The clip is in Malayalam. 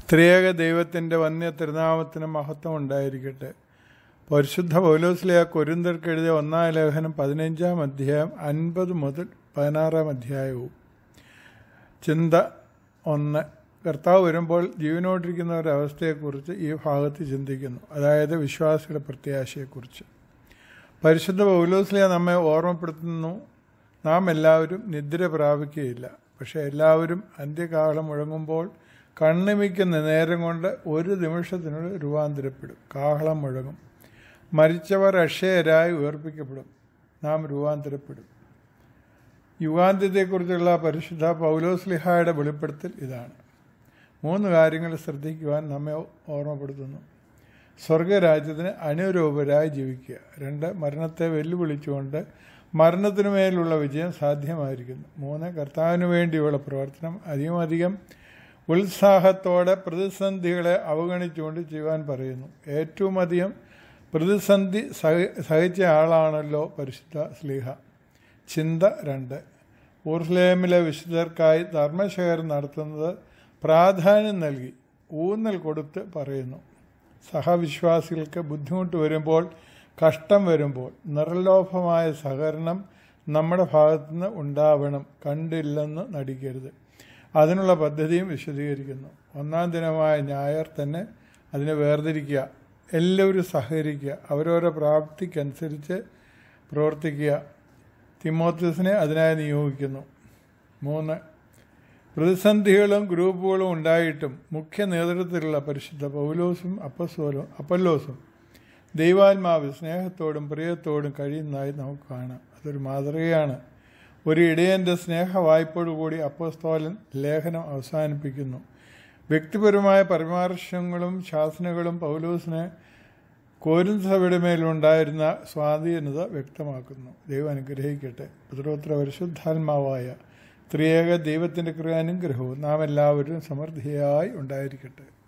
ത്രിയേക ദൈവത്തിൻ്റെ വന്യ തിരുനാമത്തിന് മഹത്വം ഉണ്ടായിരിക്കട്ടെ പരിശുദ്ധ പൗലോസിലെ കൊരിന്തർക്ക് എഴുതിയ ഒന്നാം ലേഖനം പതിനഞ്ചാം അധ്യായം അൻപത് മുതൽ പതിനാറാം അധ്യായവും ചിന്ത ഒന്ന് കർത്താവ് വരുമ്പോൾ ജീവനോട്ടിരിക്കുന്ന ഒരവസ്ഥയെക്കുറിച്ച് ഈ ഭാഗത്ത് ചിന്തിക്കുന്നു അതായത് വിശ്വാസിയുടെ പ്രത്യാശയെക്കുറിച്ച് പരിശുദ്ധ പൗലോസ്ലിയ നമ്മെ ഓർമ്മപ്പെടുത്തുന്നു നാം എല്ലാവരും നിദ്ര പ്രാപിക്കുകയില്ല പക്ഷെ എല്ലാവരും അന്ത്യകാലം മുഴങ്ങുമ്പോൾ കണ്ണിമിക്കുന്ന നേരം കൊണ്ട് ഒരു നിമിഷത്തിനുള്ളിൽ രൂപാന്തരപ്പെടും കാഹളം മുഴങ്ങും മരിച്ചവർ അക്ഷയരായി ഉയർപ്പിക്കപ്പെടും നാം രൂപാന്തരപ്പെടും യുഗാന്ത്യത്തെക്കുറിച്ചുള്ള പരിശുദ്ധ പൗലോസ്ലിഹായുടെ വെളിപ്പെടുത്തൽ ഇതാണ് മൂന്ന് കാര്യങ്ങൾ ശ്രദ്ധിക്കുവാൻ നമ്മെ ഓർമ്മപ്പെടുത്തുന്നു സ്വർഗരാജ്യത്തിന് അനുരൂപരായി ജീവിക്കുക രണ്ട് മരണത്തെ വെല്ലുവിളിച്ചുകൊണ്ട് മരണത്തിനു മേലുള്ള വിജയം സാധ്യമായിരിക്കുന്നു മൂന്ന് കർത്താവിന് വേണ്ടിയുള്ള പ്രവർത്തനം അധികമധികം ഉത്സാഹത്തോടെ പ്രതിസന്ധികളെ അവഗണിച്ചുകൊണ്ട് ചെയ്യുവാൻ പറയുന്നു ഏറ്റവും അധികം പ്രതിസന്ധി സഹിച്ച ആളാണല്ലോ പരിശുദ്ധ സ്ലീഹ ചിന്ത രണ്ട് ഊർസ്ലേമിലെ വിശുദ്ധർക്കായി ധർമ്മശേഖരം നടത്തുന്നത് പ്രാധാന്യം നൽകി ഊന്നൽ കൊടുത്ത് പറയുന്നു സഹവിശ്വാസികൾക്ക് ബുദ്ധിമുട്ട് വരുമ്പോൾ കഷ്ടം വരുമ്പോൾ നിർലോഭമായ സഹകരണം നമ്മുടെ ഭാഗത്തുനിന്ന് ഉണ്ടാവണം കണ്ടില്ലെന്ന് നടിക്കരുത് അതിനുള്ള പദ്ധതിയും വിശദീകരിക്കുന്നു ഒന്നാം ദിനമായ ഞായർ തന്നെ അതിനെ വേർതിരിക്കുക എല്ലാവരും സഹകരിക്കുക അവരവരുടെ പ്രാപ്തിക്കനുസരിച്ച് പ്രവർത്തിക്കുക തിമോത്യസിനെ അതിനായി നിയോഗിക്കുന്നു മൂന്ന് പ്രതിസന്ധികളും ഗ്രൂപ്പുകളും ഉണ്ടായിട്ടും മുഖ്യ നേതൃത്വത്തിലുള്ള പരിശുദ്ധ പൗലോസും അപ്പസോലും അപ്പല്ലോസും ദൈവാത്മാവ് സ്നേഹത്തോടും പ്രിയത്തോടും കഴിയുന്നതായി നമുക്ക് കാണാം അതൊരു മാതൃകയാണ് ഒരു ഇടയൻ്റെ സ്നേഹ വായ്പോടുകൂടി അപ്പസ്തോലൻ ലേഖനം അവസാനിപ്പിക്കുന്നു വ്യക്തിപരമായ പരാമർശങ്ങളും ശാസനകളും പൗലോസിന് കോരിന്തസഭയുടെ മേലുണ്ടായിരുന്ന സ്വാധീനത വ്യക്തമാക്കുന്നു ദൈവം അനുഗ്രഹിക്കട്ടെ പുത്രോത്ര പരിശുദ്ധാത്മാവായ ത്രിയേക ദൈവത്തിൻ്റെ കൃപാനുഗ്രഹവും നാം എല്ലാവരും സമൃദ്ധിയായി ഉണ്ടായിരിക്കട്ടെ